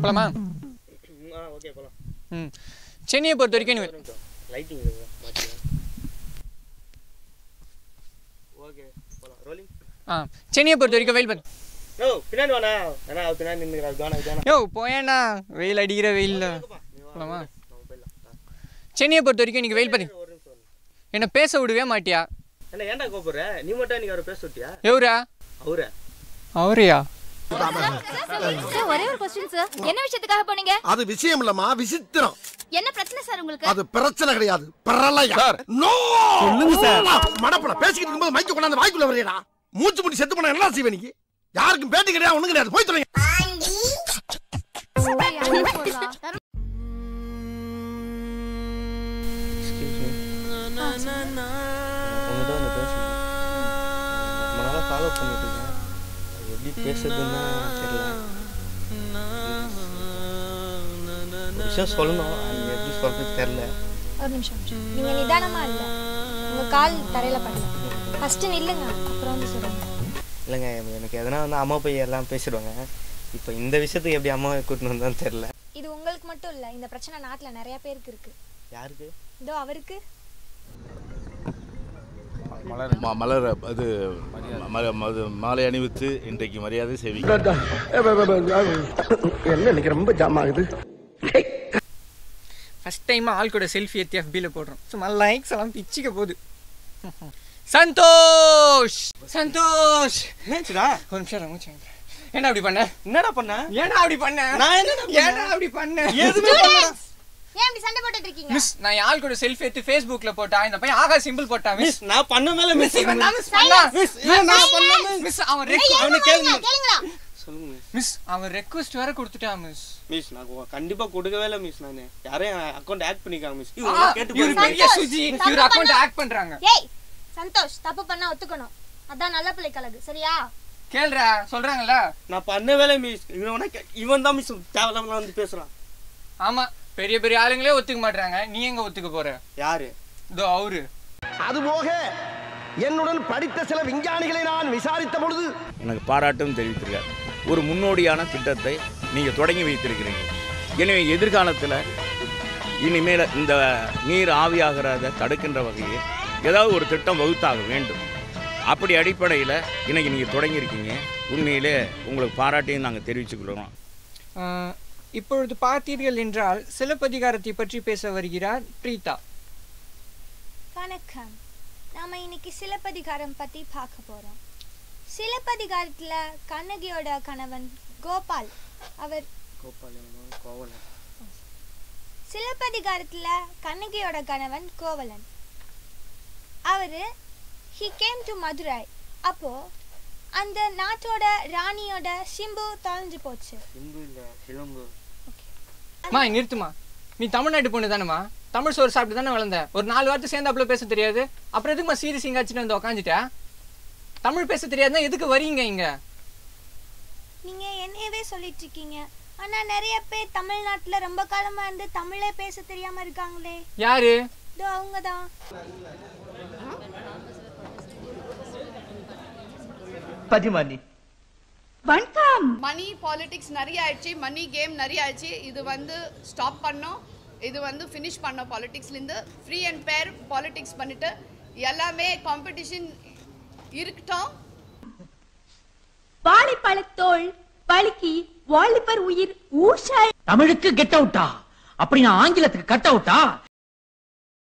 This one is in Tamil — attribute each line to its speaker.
Speaker 1: போலாமா
Speaker 2: ஆ ஓகே போலாம்
Speaker 1: ம் சென்னையை பொறுத்த வரைக்கும் நீ
Speaker 2: லைட்டிங் மாட்டியா ஓகே போலாம் ரோலிங்
Speaker 1: ஆ சென்னையை பொறுத்த வரைக்கும் வெயில் பார்த்து
Speaker 2: நோ பின்னாடி வேணா வேணா அவர் பின்னாடி நின்னுக்கிறார் வேணா வேணா
Speaker 1: யோ போயேண்ணா வெயில் அடிக்கிற வெயில்ல போலாமா
Speaker 2: நம்ம போயிடலாம் ஆ.
Speaker 1: சென்னையை பொறுத்த வரைக்கும் இன்னைக்கு வெயில் பார்த்து
Speaker 2: ஒரு நிமிஷம்
Speaker 1: என்னை பேச விடவே மாட்டியா
Speaker 2: என்ன ஏன்டா கூப்பிடுற நீ மட்டும் இன்னைக்கு அவரை பேச விட்டியா
Speaker 1: எவரா
Speaker 2: அவரை
Speaker 1: அவரையா
Speaker 3: சார் ஒரே ஒரு கொஸ்டின் சார் என்ன விஷயத்துக்காக போனீங்க
Speaker 4: அது விஷயம் இல்லம்மா விசித்திரம்
Speaker 3: என்ன பிரச்சனை சார் உங்களுக்கு
Speaker 4: அது பிரச்சனை கிடையாது பிரளயம்
Speaker 5: சார்.
Speaker 4: நோ சொல்லுங்க சார் மடப்பட பேசிக்கிட்டு இருக்கும்போது மைக்க கொண்டாந்து வாய்க்குள்ள வரையடா மூச்சு முடி செத்து போனா என்ன செய்வே நீ யாருக்கும் பேட்டி கிடையாது ஒண்ணும் கிடையாது போய் சொல்லுங்க
Speaker 2: உங்கள்கிட்ட வந்து பேசணும் ரொம்ப நாளாக ஃபாலோ பண்ணிட்டு இருக்கேன் அது எப்படி பேசுறதுன்னு தெரியல ஒரு விஷயம் சொல்லணும் அது எப்படி சொல்றது தெரியல
Speaker 6: ஒரு நிமிஷம் நீங்க நிதானமா இல்ல உங்க கால் தரையில படல ஃபர்ஸ்ட் நில்லுங்க அப்புறம் வந்து சொல்லுங்க
Speaker 2: இல்லைங்க எனக்கு எதனா வந்து அம்மா போய் எல்லாம் பேசிடுவாங்க இப்போ இந்த விஷயத்துக்கு எப்படி அம்மாவை கூட்டின்னு வந்தான்னு தெரியல
Speaker 6: இது உங்களுக்கு மட்டும் இல்ல இந்த பிரச்சனை நாட்டுல நிறைய பேருக்கு இருக்கு
Speaker 2: யாருக்கு
Speaker 6: இதோ அவருக்கு
Speaker 5: ம- மலர் அது ம- அது மாலை அணிவித்து இன்றைக்கு மரியாதை செய்வீங்க
Speaker 4: என்ன இன்னைக்கு ரொம்ப ஜாம் ஆகுது
Speaker 1: ஃபர்ஸ்ட் டைம் ஆள் கூட செல்ஃபி எடுத்து எஃபியில் போடுறோம் சும்மா லைக்ஸ் எல்லாம் பிச்சுக்க போகுது சந்தோஷ் சந்தோஷ்
Speaker 2: என்னாச்சுடா
Speaker 1: ஒரு நிமிஷம் இரு, மூச்சு வாங்க. ஏன்டா அப்படி பண்ண
Speaker 2: என்னடா பண்ண
Speaker 1: ஏன்டா அப்படி பண்ண
Speaker 2: நான் என்னடா பண்ணேன்?
Speaker 1: ஏன்டா அப்படி பண்ண
Speaker 6: ஏன் இப்படி சண்டை போட்டுட்டு இருக்கீங்க
Speaker 1: மிஸ் நான் என் ஆள் கூட செல்ஃபி எடுத்து ஃபேஸ்புக்ல போட்டா இந்த பையன் ஆகா சிம்பிள் போட்டா மிஸ்
Speaker 2: மிஸ் நான் பண்ண மேல மிஸ்
Speaker 1: இவன் தான் மிஸ் பண்ணா
Speaker 2: மிஸ் ஏன் நான் பண்ண
Speaker 1: மிஸ் அவன் ரெக்
Speaker 2: அவனை கேளுங்க
Speaker 6: கேளுங்களா
Speaker 2: சொல்லுங்க மிஸ்
Speaker 1: மிஸ் அவன் ரெக்வஸ்ட் வேற கொடுத்துட்டான் மிஸ்
Speaker 2: மிஸ் நான் கொ- கண்டிப்பா கொடுக்கவே இல்லை மிஸ் நான் யாரையும் அக்கௌண்ட் ஆட் பண்ணிக்காங்க மிஸ்
Speaker 1: ஆ,
Speaker 2: இவங்க கேட்டு
Speaker 1: இவரு
Speaker 2: பாருங்க
Speaker 1: பெரிய சுஜி இவர் அக்கௌண்ட் ஆக்ட் பண்றாங்க
Speaker 6: ஏய் சந்தோஷ் தப்பு பண்ணா ஒத்துக்கணும் அதான் நல்ல பிள்ளை கழகு சரியா
Speaker 1: கேளுடா சொல்றாங்கல்ல
Speaker 2: நான் பண்ணவே இல்லை மிஸ் இவன் கே- இவன் தான் மிஸ் தேவையில்லாம வந்து பேசுறான்
Speaker 1: ஆமா பெரிய பெரிய ஆளுங்களே ஒத்துக்க மாட்டாங்க நீ எங்க ஒத்துக்க போற
Speaker 2: யாரு
Speaker 1: இதோ அவரு
Speaker 4: அது போக என்னுடன் படித்த சில விஞ்ஞானிகளை நான் விசாரித்த பொழுது
Speaker 5: எனக்கு பாராட்டும் தெரிவித்திருக்கார் ஒரு முன்னோடியான திட்டத்தை நீங்கள் தொடங்கி வைத்திருக்கிறீங்க எனவே எதிர்காலத்தில் இனிமேல் இந்த நீர் ஆவியாகிறத தடுக்கின்ற வகையில் ஏதாவது ஒரு திட்டம் வகுத்தாக வேண்டும் அப்படி அடிப்படையில் இன்னைக்கு நீங்கள் தொடங்கியிருக்கீங்க உண்மையிலே உங்களுக்கு பாராட்டையும் நாங்கள் தெரிவிச்சுக்கிறோம்
Speaker 1: ஆஹ், இப்பொழுது பார்த்தீர்கள் என்றால் சிலப்பதிகாரத்தை பற்றி பேச வருகிறார் பிரீதா
Speaker 6: வணக்கம் நாம இன்னைக்கு சிலப்பதிகாரம் பத்தி பார்க்க போறோம் சிலப்பதிகாரத்துல கண்ணகியோட கணவன் கோபால் அவர்
Speaker 2: கோபாலன் கோவலன்
Speaker 6: சிலப்பதிகாரத்துல கண்ணகியோட கணவன் கோவலன் அவரு ஹி கேம் டு மதுரை அப்போ அந்த நாட்டோட ராணியோட சிம்பு தொலைஞ்சு போச்சு
Speaker 2: சிம்பு இல்ல சிலம்பு
Speaker 1: மா நிறுத்துமா நீ தமிழ்நாட்டு பொண்ணு தானேம்மா தமிழ் சோறு சாப்பிட்டு தானே வளர்ந்த ஒரு நாலு வார்த்தை சேர்ந்தாப்புல பேச தெரியாது அப்புறம் எதுக்குமா சீரியஸ் இங்க வச்சுட்டு வந்து உக்காந்துட்டா தமிழ் பேச தெரியாதுன்னா எதுக்கு வரீங்க இங்க
Speaker 6: நீங்க என்னையவே சொல்லிட்டு இருக்கீங்க ஆனா நிறைய பேர் தமிழ்நாட்டுல ரொம்ப காலமா இருந்து தமிழே பேச தெரியாம இருக்காங்களே
Speaker 1: யாரு
Speaker 6: இதோ அவங்கதான்
Speaker 7: மணி பாலிடிக்ஸ் நிறைய ஆயிடுச்சு மணி கேம் நிறைய ஆயிடுச்சு இது வந்து ஸ்டாப் பண்ணோம் இது வந்து ஃபினிஷ் பண்ணோம் பாலிடிக்ஸ்லேருந்து ஃப்ரீ அண்ட் பேர் பாலிடிக்ஸ் பண்ணிட்டு எல்லாமே காம்படிஷன் இருக்கட்டும்
Speaker 3: வாழைப்பழத்தோள் பழுக்கி வாலிபர் உயிர் ஊஷா
Speaker 8: தமிழுக்கு கெட் அவுட்டா அப்படி நான் ஆங்கிலத்துக்கு கட் அவுட்டா